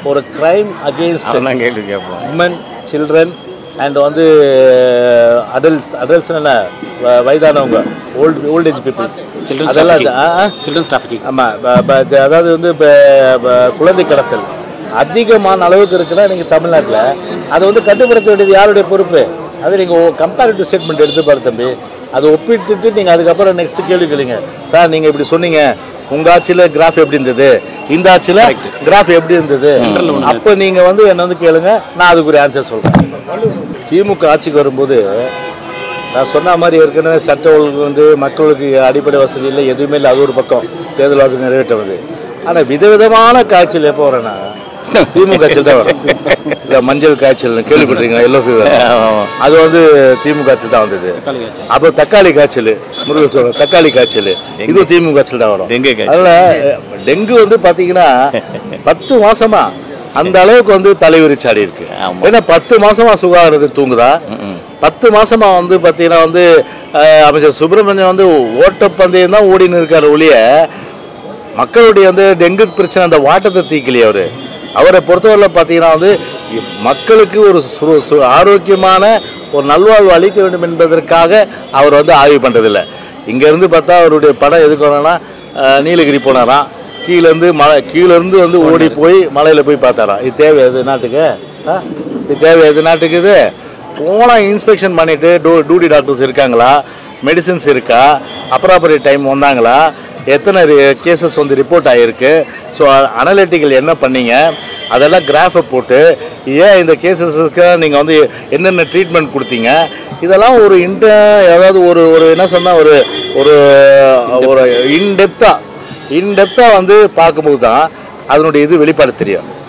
ஒரு crime against அதான் கேள்வி கேட்போம் உமன் சில்ட்ரன் அண்ட் வந்து அடல்ட்ஸ் அடல்ட்ஸ் என்ன வ- வயதானவங்க ஓல்டு ஓல்டேஜ் பீப்புள்ஸ் Children அதெல்லாம் trafficking. ஆ, ஆ. சில்ட்ரன் டிராஃபிக்கிங் ஆமாம் அதாவது வந்து இப்போ குழந்தை கடத்தல் அதிகமான அளவுக்கு இருக்குன்னா நீங்கள் தமிழ்நாட்டில் அதை வந்து கட்டுப்படுத்த வேண்டியது யாருடைய பொறுப்பு அது நீங்கள் கம்பேரிட்டிவ் ஸ்டேட்மெண்ட் எடுத்து பாரு தம்பி அதை ஒப்பிட்டுட்டு நீங்கள் அதுக்கப்புறம் நெக்ஸ்ட் கேள்வி கேளுங்க சார் நீங்கள் இப்படி சொன்னீங்க உங்கள் ஆட்சியில் கிராஃப் எப்படி இருந்தது இந்த ஆட்சியில் கிராஃப் எப்படி இருந்தது அப்போ நீங்கள் வந்து என்னை வந்து கேளுங்க நான் அதுக்குரிய ஆன்சர் சொல்கிறேன் திமுக ஆட்சிக்கு வரும்போது நான் சொன்ன மாதிரி ஏற்கனவே சட்ட ஒழுங்கு வந்து மக்களுக்கு அடிப்படை வசதி இல்லை எதுவுமே இல்லை அது ஒரு பக்கம் தேர்தல் வாக்கு நிறைவேற்றுறது ஆனால் விதவிதமான காய்ச்சல் எப்போ வரேன்னா திமுக காய்ச்சல் தான் வரும் இந்த மஞ்சள் காய்ச்சல் கேள்விப்பட்டிருக்கீங்களா எல்லோ ஃபீவர் அது வந்து திமுக காய்ச்சல் தான் வந்தது அப்போ தக்காளி காய்ச்சல் முருகன் சொல்ற தக்காளி காய்ச்சல் இது திமுக காய்ச்சல் தான் வரும் டெங்கு காய்ச்சல். அதனால டெங்கு வந்து பார்த்தீங்கன்னா பத்து மாசமா அந்த அளவுக்கு வந்து தலைவிரிச்சாடி இருக்கு ஆமா. ஏன்னா பத்து மாசமா சுகாதாரத்துக்கு தூங்குதா பத்து மாசமா வந்து பார்த்தீங்கன்னா வந்து அஹ், அமைச்சர் சுப்பிரமணியன் வந்து ஓட்டப்பந்தயம் தான் ஓடின்னு இருக்காரு ஒழிய மக்களுடைய வந்து டெங்கு பிரச்சனை அந்த வாட்டத்தை தீக்கலையே அவர் அவரை பொறுத்தவரையில் பார்த்தீங்கன்னா வந்து மக்களுக்கு ஒரு சு- சு- ஆரோக்கியமான ஒரு நல்வாழ்வு அளிக்க வேண்டும் என்பதற்காக அவர் வந்து ஆய்வு பண்ணுறதில்ல இங்கேருந்து பார்த்தா அவருடைய படம் எதுக்கு வரணும்னா அஹ், நீலகிரி போனாராம் கீழேருந்து மலை கீழேருந்து வந்து ஓடி போய் மலையில் போய் பார்த்தாராம் இது தேவை எது நாட்டுக்கு ஆ? இது தேவை எது நாட்டுக்கு இது போனால் இன்ஸ்பெக்ஷன் பண்ணிவிட்டு டூ டியூட்டி டாக்டர்ஸ் இருக்காங்களா மெடிசின்ஸ் இருக்கா அப்ராப்பரேட் டைம் வந்தாங்களா எத்தனை கேசஸ் வந்து ரிப்போர்ட் ஆகிருக்கு ஸோ அனலிட்டிக்கல் என்ன பண்ணீங்க அதெல்லாம் கிராஃபை போட்டு ஏன் இந்த கேசஸுக்கு நீங்கள் வந்து என்னென்ன ட்ரீட்மெண்ட் கொடுத்தீங்க இதெல்லாம் ஒரு இன்ட அதாவது ஒரு ஒரு என்ன சொன்னால் ஒரு ஒரு ஒரு இன்டெப்த்தாக இன்டெப்த்தாக வந்து பார்க்கும்போது தான் அதனுடைய இது வெளிப்பாடு தெரியும்